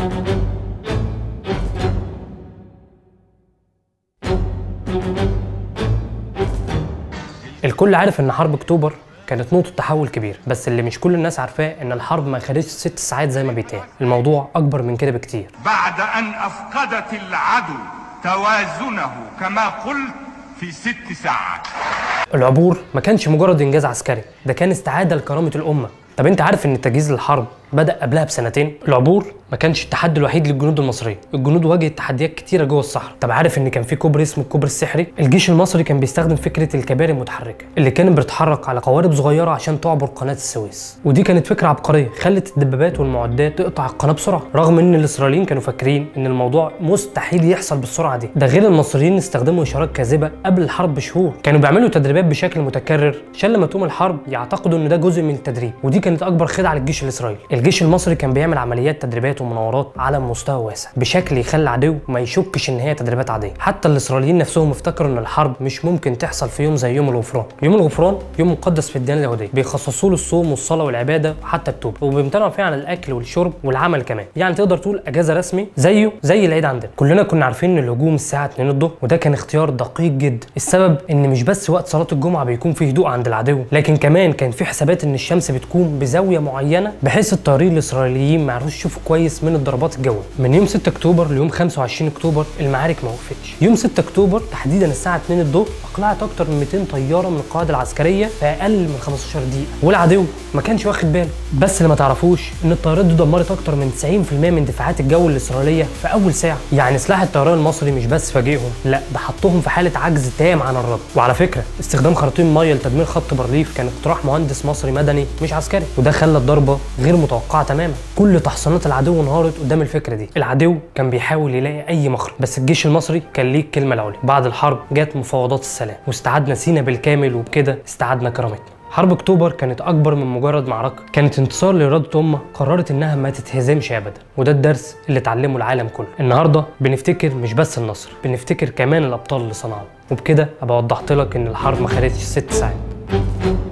الكل عارف ان حرب اكتوبر كانت نقطة تحول كبير بس اللي مش كل الناس عارفاه ان الحرب ما خدتش ست ساعات زي ما بيتقال الموضوع اكبر من كده بكتير بعد أن أفقدت العدو توازنه كما قلت في ست ساعات العبور ما كانش مجرد انجاز عسكري ده كان استعادة لكرامة الامة طب انت عارف ان تجهيز للحرب بدأ قبلها بسنتين العبور ما كانش التحدي الوحيد للجنود المصريه الجنود واجهت تحديات كتيره جوه الصحراء طب عارف ان كان في كوبري اسمه الكوبري السحري الجيش المصري كان بيستخدم فكره الكباري المتحركه اللي كانت بتتحرك على قوارب صغيره عشان تعبر قناه السويس ودي كانت فكره عبقريه خلت الدبابات والمعدات تقطع القناه بسرعه رغم ان الاسرائيليين كانوا فاكرين ان الموضوع مستحيل يحصل بالسرعه دي ده غير المصريين استخدموا اشارات كاذبه قبل الحرب بشهور كانوا بيعملوا تدريبات بشكل متكرر عشان لما تقوم الحرب يعتقدوا ان ده جزء من التدريب ودي كانت اكبر خدعه للجيش الاسرائيلي الجيش المصري كان بيعمل عمليات تدريبات ومناورات على مستوى واسع بشكل يخلي العدو ما يشكش ان هي تدريبات عاديه حتى الاسرائيليين نفسهم افتكروا ان الحرب مش ممكن تحصل في يوم زي يوم الغفران يوم الغفران يوم مقدس في الديانه اليهوديه بيخصصوا له الصوم والصلاه والعباده وحتى التوبه وبيمتنعوا فيه عن الاكل والشرب والعمل كمان يعني تقدر تقول اجازه رسمي زيه زي العيد عندنا كلنا كنا عارفين ان الهجوم الساعه 2 الظهر وده كان اختيار دقيق جدا السبب ان مش بس وقت صلاه الجمعه بيكون فيه هدوء عند العدو لكن كمان كان في حسابات ان الشمس بتكون بزاويه معينه بحيث الطيارين الاسرائيليين ما يعرفوش يشوفوا كويس من الضربات الجويه من يوم 6 اكتوبر ليوم 25 اكتوبر المعارك ما وقفتش يوم 6 اكتوبر تحديدا الساعه 2 الظهر اقلعت اكتر من 200 طياره من القواعد العسكريه في اقل من 15 دقيقه والعدو ما كانش واخد باله بس اللي ما تعرفوش ان الطيارات دي دمرت اكتر من 90% من دفاعات الجو الاسرائيليه في اول ساعه يعني سلاح الطيران المصري مش بس فاجئهم لا ده حطهم في حاله عجز تام عن الرد وعلى فكره استخدام خراطيم ميه لتدمير خط بارليف كان اقتراح مهندس مصري مدني مش عسكري وده خلى الضربه غير متوقعه تماما كل تحصينات العدو انهارت قدام الفكره دي العدو كان بيحاول يلاقي اي مخرج بس الجيش المصري كان ليه الكلمه العليا بعد الحرب جت مفاوضات السلام واستعدنا سينا بالكامل وبكده استعدنا كرامتنا حرب اكتوبر كانت اكبر من مجرد معركه كانت انتصار لاراده امه قررت انها ما تتهزمش ابدا وده الدرس اللي اتعلمه العالم كله النهارده بنفتكر مش بس النصر بنفتكر كمان الابطال اللي صنعوه وبكده ابقى وضحت لك ان الحرب ما خدتش ست ساعات